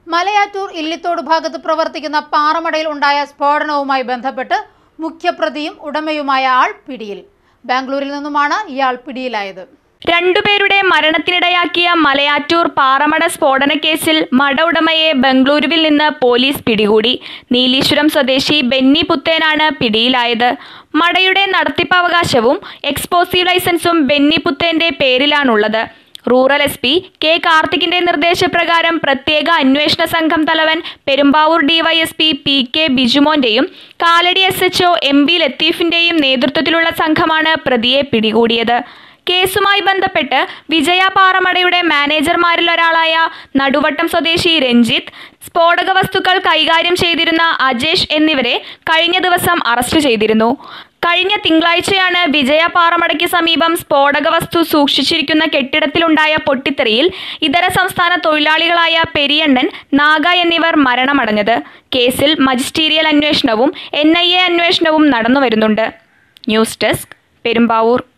മലയാറ്റൂർ ഇല്ലിത്തോട് ഭാഗത്ത് പ്രവർത്തിക്കുന്ന പാറമടയിൽ ഉണ്ടായ സ്ഫോടനവുമായി ബന്ധപ്പെട്ട് മുഖ്യപ്രതിയും ഉടമയുമായ ആൾ പിടിയിൽ ബാംഗ്ലൂരിൽ നിന്നുമാണ് ഇയാൾ പിടിയിലായത് രണ്ടുപേരുടെ മരണത്തിനിടയാക്കിയ മലയാറ്റൂർ പാറമട സ്ഫോടനക്കേസിൽ മട ഉടമയെ ബംഗളൂരുവിൽ നിന്ന് പോലീസ് പിടികൂടി നീലീശ്വരം സ്വദേശി ബെന്നി പുത്തേനാണ് പിടിയിലായത് മടയുടെ നടത്തിപ്പവകാശവും എക്സ്പോസീവ് ലൈസൻസും ബെന്നി പുത്തേന്റെ പേരിലാണുള്ളത് റൂറൽ എസ് പി കെ കാർത്തികിന്റെ നിർദ്ദേശപ്രകാരം പ്രത്യേക അന്വേഷണ സംഘം തലവൻ പെരുമ്പാവൂർ ഡിവൈഎസ്പി പി കെ ബിജുമോന്റെയും Kalady S HO M B ലത്തീഫിന്റെയും നേതൃത്വത്തിലുള്ള സംഘമാണ് പ്രതിയെ പിടികൂടിയത് കേസുമായി ബന്ധപ്പെട്ട് വിജയ പാറമടയുടെ മാനേജർമാരിലൊരാളായ നടുവട്ടം സ്വദേശി രഞ്ജിത്ത് സ്ഫോടക വസ്തുക്കൾ കൈകാര്യം ചെയ്തിരുന്ന അജേഷ് എന്നിവരെ കഴിഞ്ഞ ദിവസം അറസ്റ്റ് ചെയ്തിരുന്നു കഴിഞ്ഞ തിങ്കളാഴ്ചയാണ് വിജയ പാറമടയ്ക്ക് സമീപം സ്ഫോടക വസ്തു സൂക്ഷിച്ചിരിക്കുന്ന കെട്ടിടത്തിലുണ്ടായ പൊട്ടിത്തെറിയിൽ ഇതര സംസ്ഥാന തൊഴിലാളികളായ പെരിയണ്ണൻ നാഗ എന്നിവർ മരണമടഞ്ഞത് കേസിൽ മജിസ്റ്റീരിയൽ അന്വേഷണവും എൻ ഐ എ അന്വേഷണവും നടന്നുവരുന്നുണ്ട് ന്യൂസ് ഡെസ്ക് പെരുമ്പാവൂർ